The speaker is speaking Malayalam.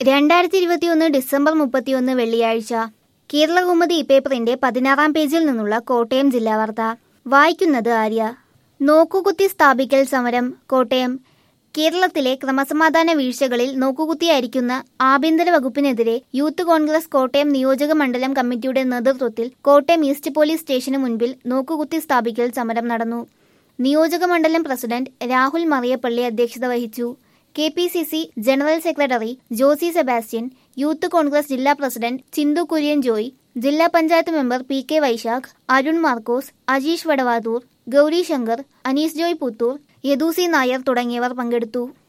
രണ്ടായിരത്തി ഇരുപത്തിയൊന്ന് ഡിസംബർ മുപ്പത്തിയൊന്ന് വെള്ളിയാഴ്ച കേരളകൗമുദി പേപ്പറിന്റെ പതിനാറാം പേജിൽ നിന്നുള്ള കോട്ടയം ജില്ലാ വാർത്ത വായിക്കുന്നത് ആര്യ നോക്കുകുത്തി സ്ഥാപിക്കൽ സമരം കോട്ടയം കേരളത്തിലെ ക്രമസമാധാന വീഴ്ചകളിൽ നോക്കുകുത്തിയായിരിക്കുന്ന ആഭ്യന്തര വകുപ്പിനെതിരെ യൂത്ത് കോൺഗ്രസ് കോട്ടയം നിയോജക മണ്ഡലം കമ്മിറ്റിയുടെ നേതൃത്വത്തിൽ കോട്ടയം ഈസ്റ്റ് പോലീസ് സ്റ്റേഷന് മുൻപിൽ നോക്കുകുത്തി സ്ഥാപിക്കൽ സമരം നടന്നു നിയോജക മണ്ഡലം പ്രസിഡന്റ് രാഹുൽ മറിയപ്പള്ളി അധ്യക്ഷത വഹിച്ചു K P C C general secretary Josy Sebastian youth Congress ജില്ലാ പ്രസിഡന്റ് ചിന്തു കുര്യൻ ജോയ് ജില്ലാ panchayat member P K Vaisakh Arun Markose Ajeesh Vadavathoor Gowri Shankar Anees Joy Puthoor Yadusi Nair തുടങ്ങിയവർ പങ്കെടുത്തു